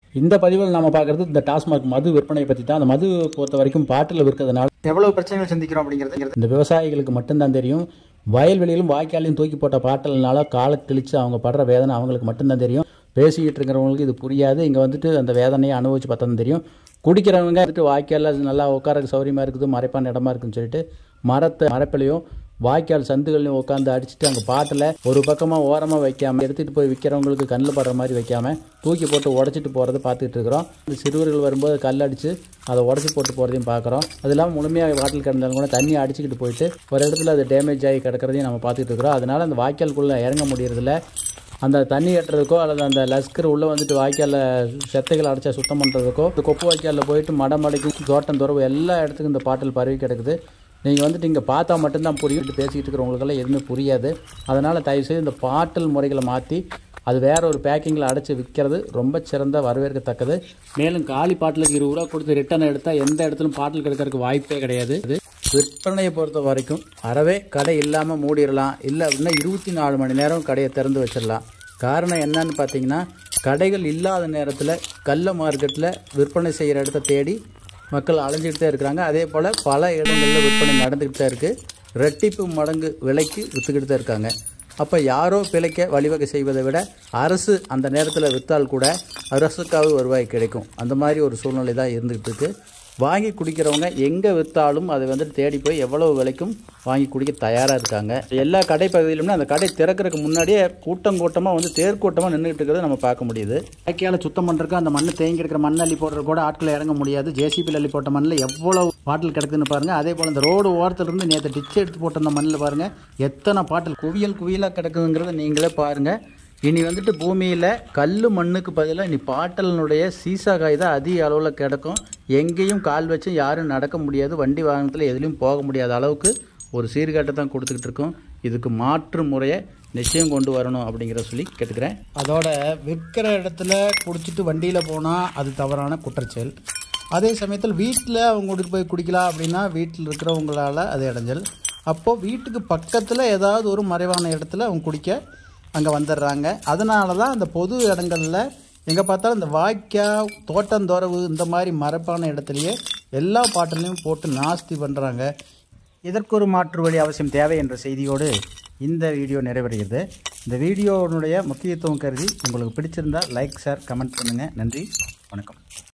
இந்த பதிவில் நம்ம பார்க்குறது இந்த டாஸ்மாக் மது விற்பனையை பற்றி தான் அந்த மது பொறுத்த வரைக்கும் பாட்டில் விற்கிறதுனால எவ்வளவு பிரச்சனைகள் சந்திக்கிறோம் அப்படிங்கிறது இந்த விவசாயிகளுக்கு மட்டும்தான் தெரியும் வயல்வெளியிலும் வாய்க்காலையும் தூக்கி போட்ட பாட்டல்னால காலை கிழிச்சு அவங்க படுற வேதனை அவங்களுக்கு மட்டும்தான் தெரியும் பேசிக்கிட்டு இருக்கிறவங்களுக்கு இது புரியாது இங்கே வந்துட்டு அந்த வேதனையை அனுபவிச்சு பார்த்தா தான் தெரியும் குடிக்கிறவங்க வந்துட்டு வாய்க்காலில் நல்லா உட்காரக்கு சௌரியமாக இருக்குது மறைப்பான இடமா இருக்குன்னு சொல்லிட்டு மரத்தை மரப்பிலையும் வாய்க்கால் சந்துகள்லையும் உட்காந்து அடிச்சுட்டு அங்கே பாட்டில் ஒரு பக்கமாக ஓரமாக வைக்காம எடுத்துகிட்டு போய் விற்கிறவங்களுக்கு கண்ணில் படுற மாதிரி வைக்காம தூக்கி போட்டு உடச்சிட்டு போகிறத பார்த்துட்டு இருக்கிறோம் இந்த சிறுவர்கள் வரும்போது கல் அடித்து அதை உடச்சி போட்டு போகிறதையும் பார்க்குறோம் அது இல்லாமல் முழுமையாக பாட்டில் கிடந்தாலும் கூட தண்ணி அடிச்சுக்கிட்டு போயிட்டு ஒரு இடத்துல அது டேமேஜ் ஆகி கிடக்கிறதையும் நம்ம பார்த்துட்டு இருக்கிறோம் அதனால் அந்த வாய்க்காலுக்குள்ளே இறங்க முடியறதில்ல அந்த தண்ணி கட்டுறதுக்கோ அல்லது அந்த லஸ்கர் உள்ளே வந்துட்டு வாய்க்காலில் செத்தைகள் அடைச்சா சுத்தம் பண்ணுறதுக்கோ இந்த கொப்பு வாய்க்காலில் போயிட்டு மடம் மடைக்கும் தோட்டம் துறவு எல்லா இடத்துக்கும் இந்த பாட்டில் பரவி கிடக்குது நீங்கள் வந்துட்டு இங்கே பார்த்தா மட்டும்தான் புரியும் இப்படி பேசிக்கிட்டு இருக்கிறவங்களுக்கெல்லாம் எதுவுமே புரியாது அதனால் தயவுசெய்து இந்த பாட்டில் முறைகளை மாற்றி அது வேற ஒரு பேக்கிங்கில் அடைச்சி விற்கிறது ரொம்ப சிறந்த வரவேற்கத்தக்கது மேலும் காலி பாட்டிலுக்கு இருபது ரூபா கொடுத்து ரிட்டர்ன் எடுத்தால் எந்த இடத்துலையும் பாட்டில் கிடைக்கிறதுக்கு வாய்ப்பே கிடையாது இது விற்பனையை பொறுத்த வரைக்கும் அறவே கடை இல்லாமல் மூடிடலாம் இல்லை அப்படின்னா இருபத்தி நாலு மணி நேரம் கடையை திறந்து வச்சிடலாம் காரணம் என்னன்னு பார்த்தீங்கன்னா கடைகள் இல்லாத நேரத்தில் கள்ள மார்க்கெட்டில் விற்பனை செய்கிற இடத்த தேடி மக்கள் அலைஞ்சிக்கிட்டு தான் இருக்கிறாங்க அதே போல் பல இடங்களில் விற்பனை நடந்துக்கிட்டு தான் இருக்குது ரெட்டிப்பு மடங்கு விலைக்கு விற்றுக்கிட்டு தான் இருக்காங்க அப்போ யாரோ பிழைக்க வழிவகை செய்வதை விட அரசு அந்த நேரத்தில் விற்றால் கூட அரசுக்காவது வருவாய் கிடைக்கும் அந்த மாதிரி ஒரு சூழ்நிலை தான் இருந்துகிட்டு இருக்கு வாங்கி குடிக்கிறவங்க எங்கே விற்றாலும் அதை வந்துட்டு தேடி போய் எவ்வளவு விலைக்கும் வாங்கி குடிக்க தயாராக இருக்காங்க எல்லா கடை பகுதியிலுமே அந்த கடை திறக்கிறதுக்கு முன்னாடியே கூட்டம் கூட்டமாக வந்து தேர்க்கூட்டமாக நின்றுட்டு இருக்கிறத நம்ம பார்க்க முடியுது வாய்க்கால சுத்தம் பண்ணுறதுக்கு அந்த மண்ணு தேங்கி இருக்கிற மண் அள்ளி போடுறது கூட ஆட்களை இறங்க முடியாது ஜேசிபியில் அள்ளி போட்ட மண்ணில் எவ்வளவு பாட்டில் கிடக்குதுன்னு பாருங்க அதே போல் இந்த ரோடு ஓரத்துல இருந்து நேற்று டிச் எடுத்து போட்ட அந்த மண்ணில் பாருங்க எத்தனை பாட்டில் குவியல் குவியலாக கிடக்குதுங்கிறத நீங்களே பாருங்க இனி வந்துட்டு பூமியில் கல் மண்ணுக்கு பதிலாக இனி பாட்டலினுடைய சீசா காய் தான் அதிக அளவில் கிடக்கும் எங்கேயும் கால் வச்சு யாரும் நடக்க முடியாது வண்டி வாகனத்தில் எதுலேயும் போக முடியாத அளவுக்கு ஒரு சீர்காட்டை தான் கொடுத்துக்கிட்டு இருக்கோம் இதுக்கு மாற்று முறையை நிச்சயம் கொண்டு வரணும் அப்படிங்கிற சொல்லி கேட்டுக்கிறேன் அதோட விற்கிற இடத்துல குடிச்சிட்டு வண்டியில் போனால் அது தவறான குற்றச்செயல் அதே சமயத்தில் வீட்டில் அவங்க கூட்டிட்டு போய் குடிக்கலாம் அப்படின்னா வீட்டில் இருக்கிறவங்களால அது இடைஞ்சல் அப்போது வீட்டுக்கு பக்கத்தில் ஏதாவது ஒரு மறைவான இடத்துல அவங்க குடிக்க அங்கே வந்துடுறாங்க அதனால தான் அந்த பொது இடங்களில் எங்கே பார்த்தாலும் இந்த வாய்க்கால் தோட்டந்தோரவு இந்த மாதிரி மறைப்பான இடத்துலையே எல்லா பாட்டிலையும் போட்டு நாஸ்தி பண்ணுறாங்க இதற்கொரு மாற்று வழி அவசியம் தேவை என்ற செய்தியோடு இந்த வீடியோ நிறைவடைகிறது இந்த வீடியோனுடைய முக்கியத்துவம் கருதி உங்களுக்கு பிடிச்சிருந்தால் லைக் ஷேர் கமெண்ட் பண்ணுங்கள் நன்றி வணக்கம்